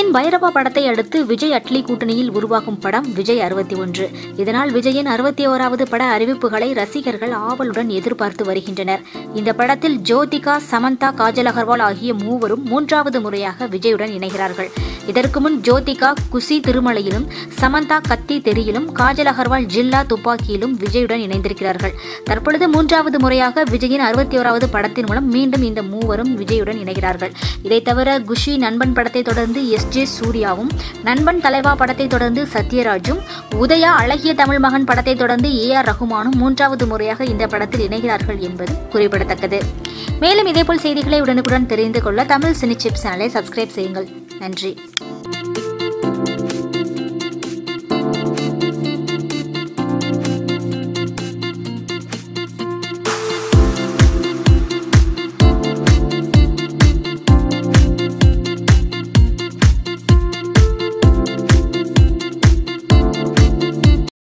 விஜயின் பைரவா படத்தை அடுத்து விஜய் அட்லி கூட்டணியில் உருவாகும் படம் விஜய் அறுபத்தி ஒன்று இதனால் விஜயின் அறுபத்தி ஓராவது பட அறிவிப்புகளை ரசிகர்கள் ஆவலுடன் எதிர்பார்த்து வருகின்றனர் இந்த படத்தில் ஜோதிகா சமந்தா காஜல் அகர்வால் ஆகிய மூவரும் மூன்றாவது முறையாக விஜயுடன் இணைகிறார்கள் இதற்கு முன் ஜோதிகா குசி திருமலையிலும் சமந்தா கத்தி தெரியிலும் காஜல் அகர்வால் ஜில்லா துப்பாக்கியிலும் விஜயுடன் இணைந்திருக்கிறார்கள் தற்பொழுது மூன்றாவது முறையாக விஜயின் அறுபத்தி ஓராவது படத்தின் மூலம் மீண்டும் இந்த மூவரும் விஜயுடன் இணைகிறார்கள் இதைத் தவிர குஷி நண்பன் படத்தை தொடர்ந்து எஸ் ஜே சூர்யாவும் நண்பன் தலைவா படத்தை தொடர்ந்து சத்யராஜும் உதயா அழகிய தமிழ் மகன் படத்தை தொடர்ந்து ஏ ஆர் ரகுமானும் மூன்றாவது முறையாக இந்த படத்தில் இணைகிறார்கள் என்பது குறிப்பிடத்தக்கது மேலும் இதேபோல் செய்திகளை உடனுக்குடன் தெரிந்து கொள்ள தமிழ் சினி சிப் சேனலை சப்ஸ்கிரைப் செய்யுங்கள் நன்றி